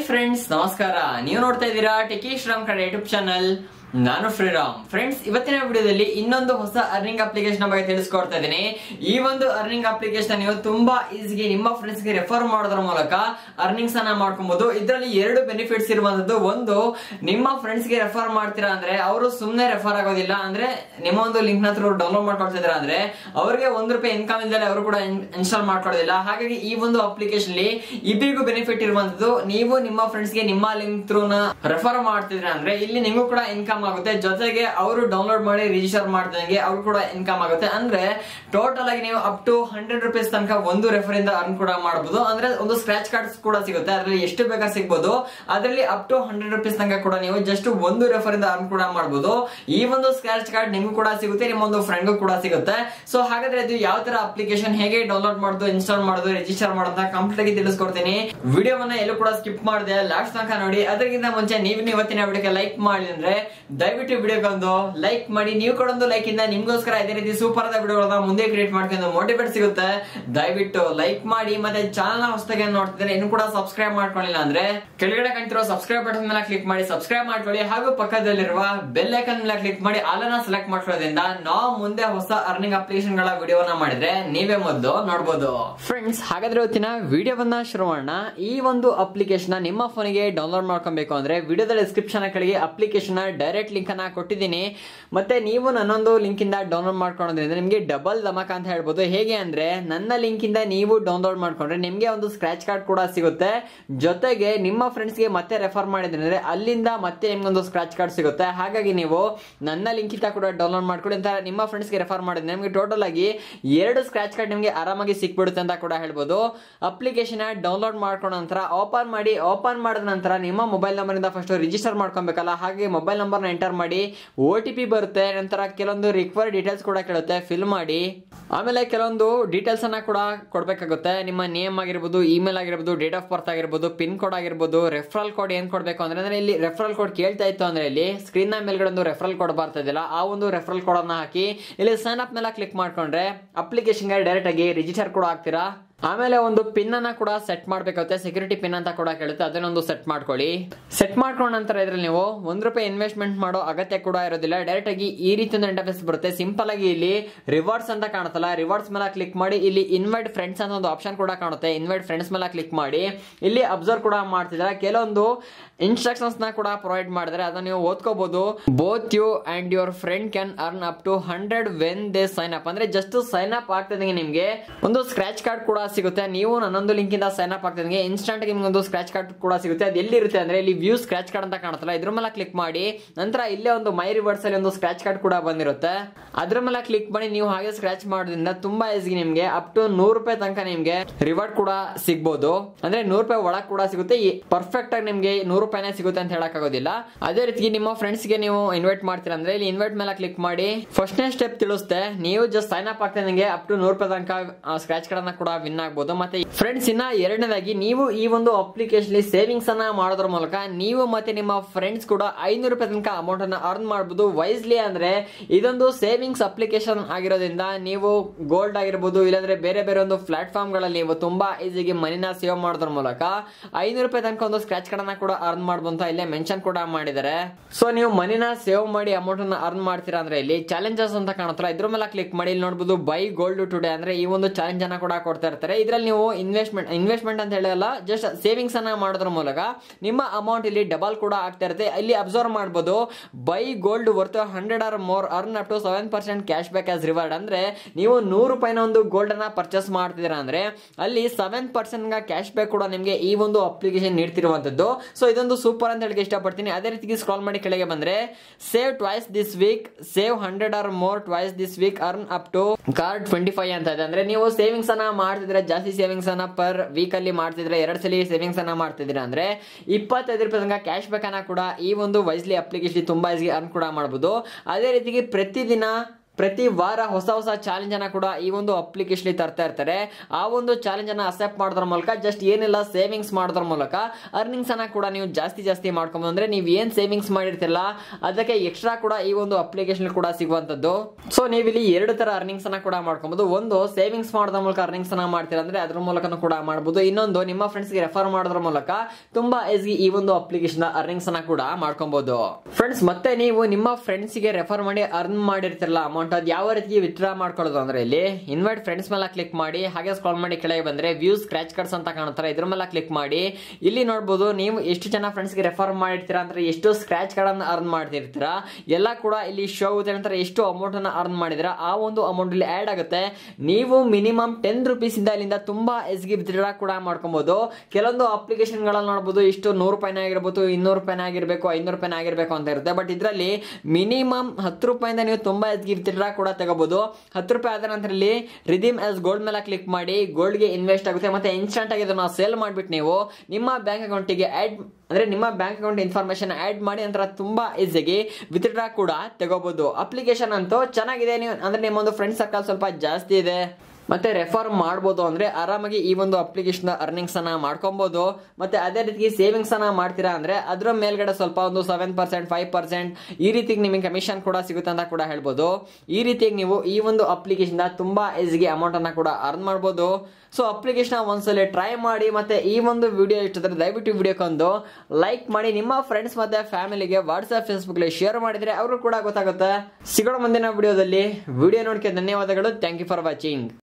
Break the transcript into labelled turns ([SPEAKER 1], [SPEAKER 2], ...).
[SPEAKER 1] friends ನಮಸ್ಕಾರ ನೀವು ನೋಡ್ತಾ ಇದ್ದೀರಾ ಟೆಕಿ ಶ್ರಾಮ್ ಕಡೆ ಯೂಟ್ಯೂಬ್ ಚಾನಲ್ ನಾನು ಶ್ರೀರಾಮ್ ಫ್ರೆಂಡ್ಸ್ ಇವತ್ತಿನ ವಿಡಿಯೋದಲ್ಲಿ ಇನ್ನೊಂದು ಹೊಸ ಅರ್ನಿಂಗ್ ಅಪ್ಲಿಕೇಶನ್ ಬಗ್ಗೆ ತಿಳಿಸ್ಕೊಡ್ತಾ ಇದ್ದೀನಿ ಈ ಒಂದು ಅರ್ನಿಂಗ್ ಅಪ್ಲಿಕೇಶನ್ ನೀವು ತುಂಬಾ ಈಸಿಗೆ ನಿಮ್ಮ ಫ್ರೆಂಡ್ಸ್ ಗೆ ರೆಫರ್ ಮಾಡೋದ್ರ ಮೂಲಕ ಅರ್ನಿಂಗ್ಸ್ ಅನ್ನ ಮಾಡ್ಕೊಬಹುದು ಇದರಲ್ಲಿ ಎರಡು ಬೆನಿಫಿಟ್ಸ್ ಇರುವಂತದ್ದು ಒಂದು ನಿಮ್ಮ ಫ್ರೆಂಡ್ಸ್ ಗೆ ರೆಫರ್ ಮಾಡ್ತೀರಾ ಅಂದ್ರೆ ಅವರು ಸುಮ್ಮನೆ ರೆಫರ್ ಆಗೋದಿಲ್ಲ ಅಂದ್ರೆ ನಿಮ್ಮ ಒಂದು ಲಿಂಕ್ ನ ಥ್ರೂ ಡೌನ್ಲೋಡ್ ಮಾಡ್ಕೊಳ್ತಿದ್ರ ಅಂದ್ರೆ ಅವ್ರಿಗೆ ಒಂದು ರೂಪಾಯಿ ಇನ್ಕಮ್ ಇಲ್ಲದೆ ಅವರು ಕೂಡ ಇನ್ಸ್ಟಾಲ್ ಮಾಡ್ಕೊಳ್ಳೋದಿಲ್ಲ ಹಾಗಾಗಿ ಈ ಒಂದು ಅಪ್ಲಿಕೇಶನ್ ಅಲ್ಲಿ ಇಬ್ಬರಿಗೂ ಬೆನಿಫಿಟ್ ಇರುವಂತದ್ದು ನೀವು ನಿಮ್ಮ ಫ್ರೆಂಡ್ಸ್ ಗೆ ನಿಮ್ಮ ಲಿಂಕ್ ಥ್ರೂ ನ ರೆಫರ್ ಮಾಡ್ತಿದ್ರೆ ಅಂದ್ರೆ ಇಲ್ಲಿ ನಿಮಗೂ ಕೂಡ ಇನ್ಕಮ್ ಆಗುತ್ತೆ ಜೊತೆಗೆ ಅವರು ಡೌನ್ಲೋಡ್ ಮಾಡಿ ರಿಜಿಸ್ಟರ್ ಮಾಡ್ದಂಗೆ ಅವ್ರು ಕೂಡ ಇನ್ಕಮ್ ಆಗುತ್ತೆ ಅಂದ್ರೆ ಟೋಟಲ್ ಆಗಿ ನೀವು ಅಪ್ ಟು ಹಂಡ್ರೆಡ್ ರುಪೀಸ್ ತನಕ ಒಂದು ರೆಫರ್ ಇಂದ ಅರ್ನ್ ಕೂಡ ಮಾಡಬಹುದು ಅಂದ್ರೆ ಒಂದು ಸ್ಕ್ರಾಚ್ ಕಾರ್ಡ್ಸ್ ಕೂಡ ಸಿಗುತ್ತೆ ಅದರಲ್ಲಿ ಎಷ್ಟು ಬೇಕಾ ಸಿಗ್ಬೋದು ಅದರಲ್ಲಿ ಅಪ್ ಟು ಹಂಡ್ರೆಡ್ ರುಪೀಸ್ ತನಕ ಕೂಡ ನೀವು ಜಸ್ಟ್ ಒಂದು ರೆಫರ್ ಇಂದ ಅರ್ನ್ ಕೂಡ ಮಾಡಬಹುದು ಈ ಒಂದು ಸ್ಕ್ರಾಚ್ ಕಾರ್ಡ್ ನಿಮ್ಗೂ ಕೂಡ ಸಿಗುತ್ತೆ ನಿಮ್ಮ ಒಂದು ಫ್ರೆಂಡ್ ಕೂಡ ಸಿಗುತ್ತೆ ಸೊ ಹಾಗಾದ್ರೆ ಇದು ಯಾವ ತರ ಅಪ್ಲಿಕೇಶನ್ ಹೇಗೆ ಡೌನ್ಲೋಡ್ ಮಾಡೋದು ಇನ್ಸ್ಟಾಲ್ ಮಾಡೋದು ರಿಜಿಸ್ಟರ್ ಮಾಡೋದು ಕಂಪ್ಲೀಟ್ ಆಗಿ ತಿಳಿಸ್ಕೊಡ್ತೀನಿ ವಿಡಿಯೋವನ್ನ ಎಲ್ಲೂ ಕೂಡ ಸ್ಕಿಪ್ ಮಾಡಿದೆ ಲಾಸ್ಟ್ ತನಕ ನೋಡಿ ಅದಕ್ಕಿಂತ ಮುಂಚೆ ನೀವು ಇವತ್ತಿನ ವಿಡಿಯೋಗೆ ಲೈಕ್ ಮಾಡಿ ಅಂದ್ರೆ ದಯವಿಟ್ಟು ವಿಡಿಯೋಗೆ ಒಂದು ಲೈಕ್ ಮಾಡಿ ನೀವು ಕೊಡೊಂದು ಲೈಕ್ ಇಂದ ನಿಮ್ಗೋಸ್ಕರ ಇದೇ ರೀತಿ ಸೂಪರ್ ಆದ ವಿಡಿಯೋಗಳನ್ನ ಮುಂದೆ ಕ್ರಿಯೇಟ್ ಮಾಡ್ಕೊಂಡು ಮೋಟಿವೇಟ್ ಸಿಗುತ್ತೆ ದಯವಿಟ್ಟು ಲೈಕ್ ಮಾಡಿ ಮತ್ತೆ ಚಾನಲ್ ಹೊಸದಾಗಿ ನೋಡ್ತಿದ್ರೆ ಇನ್ನು ಕೂಡ ಸಬ್ಸ್ಕ್ರೈಬ್ ಮಾಡ್ಕೊಳ್ಳಿಲ್ಲ ಅಂದ್ರೆ ಕೆಳಗಡೆ ಕಾಣ್ತಿರೋ ಸಬ್ಸ್ಕ್ರೈಬ್ ಬಟನ್ ಮೇಲೆ ಕ್ಲಿಕ್ ಮಾಡಿ ಸಬ್ಸ್ಕ್ರೈಬ್ ಮಾಡ್ಕೊಳ್ಳಿ ಹಾಗೂ ಪಕ್ಕದಲ್ಲಿರುವ ಬೆಲ್ ಐಕನ್ ಮೇಲೆ ಕ್ಲಿಕ್ ಮಾಡಿ ಆಲನ್ನ ಸೆಲೆಕ್ಟ್ ಮಾಡ್ಕೊಳ್ಳೋದ್ರಿಂದ ನಾವು ಮುಂದೆ ಹೊಸ ಅರ್ನಿಂಗ್ ಅಪ್ಲಿಕೇಶನ್ ಗಳ ವಿಡಿಯೋನ ಮಾಡಿದ್ರೆ ನೀವೇ ಮೊದಲು ನೋಡಬಹುದು ಫ್ರೆಂಡ್ಸ್ ಹಾಗಾದ್ರೆ ಇವತ್ತಿನ ವಿಡಿಯೋವನ್ನ ಶುರು ಮಾಡೋಣ ಈ ಒಂದು ಅಪ್ಲಿಕೇಶನ್ ನಿಮ್ಮ ಫೋನಿಗೆ ಡೌನ್ಲೋಡ್ ಮಾಡ್ಕೊಬೇಕು ಅಂದ್ರೆ ವಿಡಿಯೋದ ಡಿಸ್ಕ್ರಿಪ್ಷನ್ ಕೆಳಗೆ ಅಪ್ಲಿಕೇಶನ್ ಡೈರೆಕ್ಟ್ ಲಿಂಕ್ ಅನ್ನ ಕೊಟ್ಟಿದ್ದೀನಿ ಮತ್ತೆ ನೀವು ನನ್ನೊಂದು ಲಿಂಕ್ ಇಂದ ಡೌನ್ಲೋಡ್ ಮಾಡ್ಕೊಳ್ಳೋದ್ರಿಂದ ನಿಮಗೆ ಡಬಲ್ ಧಮಕ ಅಂತ ಹೇಳ್ಬೋದು ಹೇಗೆ ಅಂದ್ರೆ ನನ್ನ ಲಿಂಕ್ ಇಂದ ನೀವು ಡೌನ್ಲೋಡ್ ಮಾಡ್ಕೊಂಡ್ರೆ ನಿಮಗೆ ಒಂದು ಸ್ಕ್ರಾಚ್ ಕಾರ್ಡ್ ಕೂಡ ಸಿಗುತ್ತೆ ಜೊತೆಗೆ ನಿಮ್ಮ ಫ್ರೆಂಡ್ಸ್ ಗೆ ಮತ್ತೆ ರೆಫರ್ ಮಾಡಿದ್ರೆ ಅಲ್ಲಿಂದ ಮತ್ತೆ ನಿಮ್ಗೊಂದು ಸ್ಕ್ರಾಚ್ ಕಾರ್ಡ್ ಸಿಗುತ್ತೆ ಹಾಗಾಗಿ ನೀವು ನನ್ನ ಲಿಂಕ್ ಇಂದ ಕೂಡ ಡೌನ್ಲೋಡ್ ಮಾಡ್ಕೊಳ್ಳಿ ಅಂತ ನಿಮ್ಮ ಫ್ರೆಂಡ್ಸ್ ಗೆ ರೆಫರ್ ಮಾಡಿದ್ರೆ ನಿಮಗೆ ಟೋಟಲ್ ಆಗಿ ಎರಡು ಸ್ಕ್ರಾಚ್ ಕಾರ್ಡ್ ನಿಮಗೆ ಆರಾಮಾಗಿ ಸಿಕ್ಬಿಡುತ್ತೆ ಅಂತ ಕೂಡ ಹೇಳ್ಬೋದು ಅಪ್ಲಿಕೇಶನ್ ಡೌನ್ಲೋಡ್ ಮಾಡ್ಕೊಂಡ ನಂತರ ಓಪನ್ ಮಾಡಿ ಓಪನ್ ಮಾಡಿದ ನಂತರ ನಿಮ್ಮ ಮೊಬೈಲ್ ನಂಬರ್ ಇಂದ ಫಸ್ಟ್ ರಿಜಿಸ್ಟರ್ ಮಾಡ್ಕೊಬೇಕಲ್ಲ ಹಾಗೆ ಮೊಬೈಲ್ ನಂಬರ್ನ ಎಂಟರ್ ಮಾಡಿ ಓ ಟಿ ಪಿ ಬರುತ್ತೆ ನಂತರ ಕೆಲವೊಂದು ರಿಕ್ವೈರ್ ಡೀಟೇಲ್ಸ್ ಕೂಡ ಕೇಳುತ್ತೆ ಫಿಲ್ ಮಾಡಿ ಆಮೇಲೆ ಕೆಲವೊಂದು ಡೀಟೇಲ್ಸ್ ಅನ್ನ ಕೂಡ ಕೊಡ್ಬೇಕಾಗುತ್ತೆ ನಿಮ್ಮ ನೇಮ್ ಆಗಿರ್ಬೋದು ಇಮೇಲ್ ಆಗಿರ್ಬೋದು ಡೇಟ್ ಆಫ್ ಬರ್ತ್ ಆಗಿರ್ಬೋದು ಪಿನ್ ಕೋಡ್ ಆಗಿರ್ಬೋದು ರೆಫರಲ್ ಕೋಡ್ ಏನ್ ಕೊಡ್ಬೇಕು ಅಂದ್ರೆ ಅಂದ್ರೆ ಇಲ್ಲಿ ರೆಫರಲ್ ಕೋಡ್ ಕೇಳ್ತಾ ಇತ್ತು ಅಂದ್ರೆ ಇಲ್ಲಿ ಸ್ಕ್ರೀನ್ ನ ಮೇಲ್ಗಡೆ ಒಂದು ರೆಫರಲ್ ಕೋಡ್ ಬರ್ತಾ ಇದೆಯಲ್ಲ ಆ ಒಂದು ರೆಫರಲ್ ಕೋಡ್ ಅನ್ನ ಹಾಕಿ ಇಲ್ಲಿ ಸೈನ್ ಅಪ್ ಮೇಲೆ ಕ್ಲಿಕ್ ಮಾಡ್ಕೊಂಡ್ರೆ ಅಪ್ಲಿಕೇಶನ್ ಡೈರೆಕ್ಟ್ ಆಗಿ ರಿಜಿಸ್ಟರ್ ಕೂಡ ಆಗ್ತೀರಾ ಆಮೇಲೆ ಒಂದು ಪಿನ್ ಅನ್ನ ಕೂಡ ಸೆಟ್ ಮಾಡ್ಬೇಕಾಗುತ್ತೆ ಸೆಕ್ಯೂರಿಟಿ ಪಿನ್ ಅಂತ ಕೂಡ ಕೇಳುತ್ತೆ ಅದನ್ನೊಂದು ಸೆಟ್ ಮಾಡ್ಕೊಳ್ಳಿ ಸೆಟ್ ಮಾಡ್ಕೊಂಡ ನಂತರ ಇದ್ರಲ್ಲಿ ನೀವು ಒಂದ್ ರೂಪಾಯಿ ಇನ್ವೆಸ್ಟ್ಮೆಂಟ್ ಮಾಡೋ ಅಗತ್ಯ ಕೂಡ ಇರೋದಿಲ್ಲ ಡೈರೆಕ್ಟ್ ಆಗಿ ಈ ರೀತಿ ಒಂದು ಇಂಟರ್ಫೇಸ್ ಬರುತ್ತೆ ಸಿಂಪಲ್ ಆಗಿ ಇಲ್ಲಿ ರಿವಾರ್ಡ್ಸ್ ಅಂತ ಕಾಣುತ್ತಲ್ಲ ರಿವಾರ್ಡ್ಸ್ ಮೇಲೆ ಕ್ಲಿಕ್ ಮಾಡಿ ಇಲ್ಲಿ ಇನ್ವೈಟ್ ಫ್ರೆಂಡ್ಸ್ ಅಂತ ಒಂದು ಆಪ್ಷನ್ ಕೂಡ ಕಾಣುತ್ತೆ ಇನ್ವೈಟ್ ಫ್ರೆಂಡ್ಸ್ ಮೇಲೆ ಕ್ಲಿಕ್ ಮಾಡಿ ಇಲ್ಲಿ ಅಬ್ಸರ್ವ್ ಕೂಡ ಮಾಡ್ತಿದ್ದಾರೆ ಕೆಲವೊಂದು ಇನ್ಸ್ಟ್ರಕ್ಷನ್ಸ್ ನ ಕೂಡ ಪ್ರೊವೈಡ್ ಮಾಡಿದ್ರೆ ಅದನ್ನ ನೀವು ಓದ್ಕೋಬಹುದು both you and your friend can earn up to hundred when they sign up ಅಂದ್ರೆ ಜಸ್ಟ್ ಸೈನ್ ಅಪ್ ಆಗ್ತದೆ ನಿಮ್ಗೆ ಒಂದು ಸ್ಕ್ರಾಚ್ ಕಾರ್ಡ್ ಕೂಡ ಸಿಗುತ್ತೆ ನೀವು ನನ್ನೊಂದು ಲಿಂಕ್ ಇಂದ ಸೈನ್ ಅಪ್ ಆಗ್ತದೆ ಇನ್ಸ್ಟಂಟ್ ನಿಮ್ಗೆ ಒಂದು ಸ್ಕ್ರಾಚ್ ಕಾರ್ಡ್ ಕೂಡ ಸಿಗುತ್ತೆ ಅದು ಎಲ್ಲಿರುತ್ತೆ ಅಂದ್ರೆ ಇಲ್ಲಿ ವ್ಯೂ ಸ್ಕ್ರಾಚ್ ಕಾರ್ಡ್ ಅಂತ ಕಾಣುತ್ತಲ್ಲ ಇದ್ರ ಮೇಲೆ ಕ್ಲಿಕ್ ಮಾಡಿ ನಂತರ ಇಲ್ಲೇ ಒಂದು ಮೈ ರಿವರ್ಸ್ ಅಲ್ಲಿ ಒಂದು ಸ್ಕ್ರಾಚ್ ಕಾರ್ಡ್ ಕೂಡ ಬಂದಿರುತ್ತೆ ಅದ್ರ ಮೇಲೆ ಕ್ಲಿಕ್ ಮಾಡಿ ನೀವು ಹಾಗೆ ಸ್ಕ್ರಾಚ್ ಮಾಡೋದ್ರಿಂದ ತುಂಬಾ ಈಸಿ ನಿಮ್ಗೆ ಅಪ್ ಟು ನೂರು ರೂಪಾಯಿ ತನಕ ನಿಮ್ಗೆ ರಿವಾರ್ಡ್ ಕೂಡ ಸಿಗ್ಬೋದು ಅಂದ್ರೆ ನೂರು ರೂಪಾಯಿ ಒಳಗ್ ಕೂಡ ಸಿಗುತ್ತೆ ಪರ್ಫೆಕ್ಟ್ ಆಗಿ ನಿಮ್ಗೆ ನೂರು ರೂಪಾಯಿನೇ ಸಿಗುತ್ತೆ ಅಂತ ಹೇಳಕ್ ಆಗೋದಿಲ್ಲ ಅದೇ ರೀತಿ ನಿಮ್ಮ ಫ್ರೆಂಡ್ಸ್ ಗೆ ನೀವು ಇನ್ವೈಟ್ ಮಾಡ್ತೀರಾ ಅಂದ್ರೆ ಇಲ್ಲಿ ಇನ್ವೈಟ್ ಮೇಲೆ ಕ್ಲಿಕ್ ಮಾಡಿ ಫಸ್ಟ್ನೇ ಸ್ಟೆಪ್ ತಿಳಿಸುತ್ತೆ ನೀವು ಜಸ್ಟ್ ಸೈನ್ ಅಪ್ ಆಗ್ತಾ ನಿಮಗೆ ಅಪ್ ಟು ನೂರು ರೂಪಾಯಿ ತನಕ ಸ್ಕ್ರಾಚ್ ಕಾರ್ಡ್ ಅನ್ನ ಕೂಡ ವಿನ್ ಆಗ್ಬೋದು ಮತ್ತೆ ಫ್ರೆಂಡ್ಸ್ ಇನ್ನ ಎರಡನೇದಾಗಿ ನೀವು ಈ ಒಂದು ಅಪ್ಲಿಕೇಶನ್ ಸೇವಿಂಗ್ಸ್ ಅನ್ನ ಮಾಡೋದ್ರ ಮೂಲಕ ನೀವು ಮತ್ತೆ ನಿಮ್ಮ ಫ್ರೆಂಡ್ಸ್ ಕೂಡ ಐನೂರು ರೂಪಾಯಿ ತನಕ ಅಮೌಂಟ್ ಅನ್ನ ಅರ್ನ್ ಮಾಡಬಹುದು ವೈಸ್ಲಿ ಅಂದ್ರೆ ಇದೊಂದು ಸೇವಿಂಗ್ಸ್ ಅಪ್ಲಿಕೇಶನ್ ಆಗಿರೋದ್ರಿಂದ ನೀವು ಗೋಲ್ಡ್ ಆಗಿರ್ಬೋದು ಇಲ್ಲಾಂದ್ರೆ ಬೇರೆ ಬೇರೆ ಒಂದು ಪ್ಲಾಟ್ಫಾರ್ಮ್ ಗಳಲ್ಲಿ ನೀವು ತುಂಬಾ ಈಸಿಗೆ ಮನಿನ ಸೇವ್ ಮಾಡೋದ್ರ ಮೂಲಕ ಐನೂರು ರೂಪಾಯಿ ತನಕ ಒಂದು ಸ್ಕ್ರಾಚ್ ಕಾರ್ಡ್ ಅನ್ನ ಕೂಡ ಅರ್ನ್ ಮಾಡಬಹುದು ಅಂತ ಇಲ್ಲೇ ಮೆನ್ಷನ್ ಕೂಡ ಮಾಡಿದ್ದಾರೆ ಸೊ ನೀವು ಮನಿನ ಸೇವ್ ಮಾಡಿ ಅಮೌಂಟ್ ಅನ್ನ ಅರ್ನ್ ಮಾಡ್ತೀರಾ ಅಂದ್ರೆ ಇಲ್ಲಿ ಚಾಲೆಂಜಸ್ ಅಂತ ಕಾಣುತ್ತಲ್ಲ ಇದ್ರ ಮೇಲೆ ಕ್ಲಿಕ್ ಮಾಡಿ ಇಲ್ಲಿ ನೋಡಬಹುದು ಬೈ ಗೋಲ್ಡ್ ಟುಡೇ ಅಂದ್ರೆ ಈ ಒಂದು ಚಾಲೆಂಜ್ ಅನ್ನ ಕೂಡ ಕೊಡ್ತಾ ಇರ್ತಾರೆ ಇದ್ರಲ್ಲಿ ನೀವು ಇನ್ವೆಸ್ಟ್ಮೆಂಟ್ ಇನ್ವೆಸ್ಟ್ಮೆಂಟ್ ಅಂತ ಹೇಳಲ್ಲ ಜಸ್ಟ್ ಸೇವಿಂಗ್ಸ್ ಅನ್ನ ಮಾಡೋದ್ರ ಮೂಲಕ ನಿಮ್ಮ ಅಮೌಂಟ್ ಇಲ್ಲಿ ಡಬಲ್ ಕೂಡ ಆಗ್ತಾ ಇರುತ್ತೆ ಇಲ್ಲಿ ಅಬ್ಸರ್ವ್ ಮಾಡಬಹುದು buy gold worth hundred or more earn up to seven percent cash back as reward ಅಂದ್ರೆ ನೀವು ನೂರು ರೂಪಾಯಿನ ಒಂದು ಗೋಲ್ಡ್ ಅನ್ನ ಪರ್ಚೇಸ್ ಮಾಡ್ತಿದ್ದೀರಾ ಅಂದ್ರೆ ಅಲ್ಲಿ ಸೆವೆನ್ ಪರ್ಸೆಂಟ್ ಕ್ಯಾಶ್ ಬ್ಯಾಕ್ ಕೂಡ ನಿಮಗೆ ಈ ಒಂದು ಅಪ್ಲಿಕೇಶನ್ ನೀಡ್ತಿರುವಂತದ್ದು ಸೊ ಇದೊಂದು ಸೂಪರ್ ಅಂತ ಹೇಳಿ ಇಷ್ಟಪಡ್ತೀನಿ ಅದೇ ರೀತಿ ಸ್ಕ್ರಾಲ್ ಮಾಡಿ ಕೆಳಗೆ ಬಂದ್ರೆ save twice this week save hundred or more twice this week earn up to card twenty five ಅಂತ ಇದೆ ಅಂದ್ರೆ ನೀವು ಸೇವಿಂಗ್ಸ್ ಅನ್ನ ಮಾಡ್ತಿದ್ರೆ ಜಾಸ್ತಿ ಸೇವಿಂಗ್ಸ್ ಅನ್ನ ಪರ್ ವೀಕ್ ಅಲ್ಲಿ ಮಾಡ್ತಿದ್ರೆ ಎರಡ್ ಸಲ ಸೇವಿಂಗ್ಸ್ ಅನ್ನ ಮಾಡ್ತಿದ್ರೆ ಅಂದ್ರೆ ಇಪ್ಪತ್ತೈದು ರೂಪಾಯಿ ತನಕ ಕ್ಯಾಶ್ ಬ್ಯಾಕ್ ಅನ್ನ ಕೂಡ ಈ ಒಂದು ವೈಸ್ಲಿ ಅಪ್ಲಿಕೇಶನ್ ತುಂಬಾ ಈಸಿ ಅರ್ನ್ ಕೂಡ ಮಾಡಬಹುದು ಅದೇ ರೀತಿಗೆ ಪ್ರತಿದಿನ ಪ್ರತಿ ವಾರ ಹೊಸ ಹೊಸ ಚಾಲೆಂಜ್ ಅನ್ನ ಕೂಡ ಈ ಒಂದು ಅಪ್ಲಿಕೇಶನ್ ತರ್ತಾ ಇರ್ತಾರೆ ಆ ಒಂದು ಚಾಲೆಂಜ್ ಅನ್ನ ಅಕ್ಸೆಪ್ಟ್ ಮಾಡೋದ್ರ ಮೂಲಕ ಜಸ್ಟ್ ಏನಿಲ್ಲ ಸೇವಿಂಗ್ಸ್ ಮಾಡೋದ್ರ ಮೂಲಕ ಅರ್ನಿಂಗ್ಸ್ ಅನ್ನ ಕೂಡ ನೀವು ಜಾಸ್ತಿ ಜಾಸ್ತಿ ಮಾಡ್ಕೊಬೋದು ಅಂದ್ರೆ ನೀವು ಏನ್ ಸೇವಿಂಗ್ಸ್ ಮಾಡಿರ್ತಿರಲ್ಲ ಅದಕ್ಕೆ ಎಕ್ಸ್ಟ್ರಾ ಕೂಡ ಈ ಒಂದು ಅಪ್ಲಿಕೇಶನ್ ಕೂಡ ಸಿಗುವಂತದ್ದು ಸೊ ನೀವು ಇಲ್ಲಿ ಎರಡು ತರ ಅರ್ನಿಂಗ್ಸ್ ಅನ್ನ ಕೂಡ ಮಾಡ್ಕೊಬಹುದು ಒಂದು ಸೇವಿಂಗ್ಸ್ ಮಾಡೋದ್ರ ಮೂಲಕ ಅರ್ನಿಂಗ್ಸ್ ಅನ್ನ ಮಾಡ್ತೀರಾ ಅಂದ್ರೆ ಅದ್ರ ಮೂಲಕನೂ ಕೂಡ ಮಾಡಬಹುದು ಇನ್ನೊಂದು ನಿಮ್ಮ ಫ್ರೆಂಡ್ಸ್ ಗೆ ರೆಫರ್ ಮಾಡೋದ್ರ ಮೂಲಕ ತುಂಬಾ ಈಸಿ ಈ ಒಂದು ಅಪ್ಲಿಕೇಶನ್ ಅರ್ನಿಂಗ್ಸ್ ಅನ್ನ ಕೂಡ ಮಾಡ್ಕೊಬಹುದು ಫ್ರೆಂಡ್ಸ್ ಮತ್ತೆ ನೀವು ನಿಮ್ಮ ಫ್ರೆಂಡ್ಸ್ ಗೆ ರೆಫರ್ ಮಾಡಿ ಅರ್ನ್ ಮಾಡಿರ್ತಿರಲ್ಲ ಅಮೌಂಟ್ ಅದು ಯಾವ ರೀತಿ ವಿತ್ಡ್ರಾ ಮಾಡ್ಕೊಳ್ಳೋದು ಅಂದ್ರೆ ಇಲ್ಲಿ ಇನ್ವೈಟ್ ಫ್ರೆಂಡ್ಸ್ ಮೇಲೆ ಕ್ಲಿಕ್ ಮಾಡಿ ಹಾಗೆ ಸ್ಕ್ರಾಲ್ ಮಾಡಿ ಕೆಳಗೆ ಬಂದ್ರೆ ವ್ಯೂ ಸ್ಕ್ರಾಚ್ ಕಾರ್ಡ್ಸ್ ಅಂತ ಕಾಣುತ್ತಾರೆ ಇದ್ರ ಮೇಲೆ ಕ್ಲಿಕ್ ಮಾಡಿ ಇಲ್ಲಿ ನೋಡಬಹುದು ನೀವು ಎಷ್ಟು ಜನ ಫ್ರೆಂಡ್ಸ್ ಗೆ ರೆಫರ್ ಮಾಡಿರ್ತೀರಾ ಅಂದ್ರೆ ಎಷ್ಟು ಸ್ಕ್ರಾಚ್ ಕಾರ್ಡ್ ಅನ್ನ ಅರ್ನ್ ಮಾಡ್ತಿರ್ತೀರಾ ಎಲ್ಲ ಕೂಡ ಇಲ್ಲಿ ಶೋ ಆಗುತ್ತೆ ನಂತರ ಎಷ್ಟು ಅಮೌಂಟ್ ಅನ್ನ ಅರ್ನ್ ಮಾಡಿದ್ರ ಆ ಒಂದು ಅಮೌಂಟ್ ಇಲ್ಲಿ ಆಡ್ ಆಗುತ್ತೆ ನೀವು ಮಿನಿಮಮ್ ಟೆನ್ ರುಪೀಸ್ ಇಂದ ಇಲ್ಲಿಂದ ತುಂಬಾ ಎಸ್ಗಿ ವಿತ್ಡ್ರಾ ಕೂಡ ಮಾಡ್ಕೊಬಹುದು ಕೆಲವೊಂದು ಅಪ್ಲಿಕೇಶನ್ ಗಳಲ್ಲಿ ನೋಡಬಹುದು ಇಷ್ಟು ನೂರು ರೂಪಾಯಿನ ಆಗಿರ್ಬೋದು ಇನ್ನೂರು ರೂಪಾಯಿನ ಆಗಿರ್ಬೇಕು ಐನೂರು ರೂಪಾಯಿನ ಆಗಿರ್ಬೇಕು ಅಂತ ಇರುತ್ತೆ ಬಟ್ ಇದರಲ್ಲಿ ಮಿನಿಮಮ್ ಹತ್ತು ರೂಪಾಯಿಂದ ನೀವು ತುಂಬಾ ಎಸ್ಗಿ ವಿತ್ಡ್ರಾ ಕೂಡ ತಗೋಬಹುದು ಹತ್ತು ರೂಪಾಯಿ ಆದ ನಂತರ ಇಲ್ಲಿ ರಿದೀಮ್ ಆಸ್ ಗೋಲ್ಡ್ ಮೇಲೆ ಕ್ಲಿಕ್ ಮಾಡಿ ಗೋಲ್ಡ್ ಗೆ ಇನ್ವೆಸ್ಟ್ ಆಗುತ್ತೆ ಮತ್ತೆ ಇನ್ಸ್ಟಂಟ್ ಆಗಿ ಇದನ್ನ ಸೇಲ್ ಮಾಡ್ಬಿಟ್ಟು ನೀವು ನಿಮ್ಮ ಬ್ಯಾಂಕ್ ಅಕೌಂಟಿಗೆ ಆಡ್ ಅಂದ್ರೆ ನಿಮ್ಮ ಬ್ಯಾಂಕ್ ಅಕೌಂಟ್ ಇನ್ಫಾರ್ಮೇಶನ್ ಆಡ್ ಮಾಡಿ ನಂತರ ತುಂಬಾ ಈಸಿಯಾಗಿ ವಿತ್ಡ್ರಾ ಕೂಡ ತಗೋಬಹುದು ಅಪ್ಲಿಕೇಶನ್ ಅಂತೂ ಚೆನ್ನಾಗಿದೆ ನೀವು ಅಂದ್ರೆ ನಿಮ್ಮೊಂದು ಫ್ರೆಂಡ್ ಸರ್ಕಲ್ ಸ್ವಲ್ಪ ಜಾಸ್ತಿ ಇದೆ ಮತ್ತೆ ರೆಫರ್ ಮಾಡ್ಬೋದು ಅಂದ್ರೆ ಆರಾಮಾಗಿ ಈ ಒಂದು ಅಪ್ಲಿಕೇಶನ್ ಅರ್ನಿಂಗ್ಸ್ ಅನ್ನ ಮಾಡ್ಕೊಬಹುದು ಮತ್ತೆ ಅದೇ ರೀತಿ ಸೇವಿಂಗ್ಸ್ ಅನ್ನ ಮಾಡ್ತೀರಾ ಅಂದ್ರೆ ಅದ್ರ ಮೇಲ್ಗಡೆ ಸ್ವಲ್ಪ ಒಂದು ಸೆವೆನ್ ಪರ್ಸೆಂಟ್ ಫೈವ್ ಪರ್ಸೆಂಟ್ ಈ ರೀತಿ ನಿಮಗೆ ಕಮಿಷನ್ ಕೂಡ ಸಿಗುತ್ತೆ ಅಂತ ಕೂಡ ಹೇಳ್ಬೋದು ಈ ರೀತಿಯಾಗಿ ನೀವು ಈ ಒಂದು ಅಪ್ಲಿಕೇಶನ್ ತುಂಬಾ ಈಸಿಗೆ ಅಮೌಂಟ್ ಅನ್ನ ಕೂಡ ಅರ್ನ್ ಮಾಡ್ಬೋದು ಸೊ ಅಪ್ಲಿಕೇಶನ್ ಒಂದ್ಸಲ ಟ್ರೈ ಮಾಡಿ ಮತ್ತೆ ಈ ಒಂದು ವಿಡಿಯೋ ಇಷ್ಟಾದ್ರೆ ದಯವಿಟ್ಟು ವಿಡಿಯೋಕ್ಕೊಂದು ಲೈಕ್ ಮಾಡಿ ನಿಮ್ಮ ಫ್ರೆಂಡ್ಸ್ ಮತ್ತೆ ಫ್ಯಾಮಿಲಿಗೆ ವಾಟ್ಸ್ಆಪ್ ಫೇಸ್ಬುಕ್ ಶೇರ್ ಮಾಡಿದ್ರೆ ಅವರು ಕೂಡ ಗೊತ್ತಾಗುತ್ತೆ ಸಿಗೋಣ ಮುಂದಿನ ವಿಡಿಯೋದಲ್ಲಿ ವಿಡಿಯೋ ನೋಡ್ಕೆ ಧನ್ಯವಾದಗಳು ಥ್ಯಾಂಕ್ ಯು ಫಾರ್ ವಾಚಿಂಗ್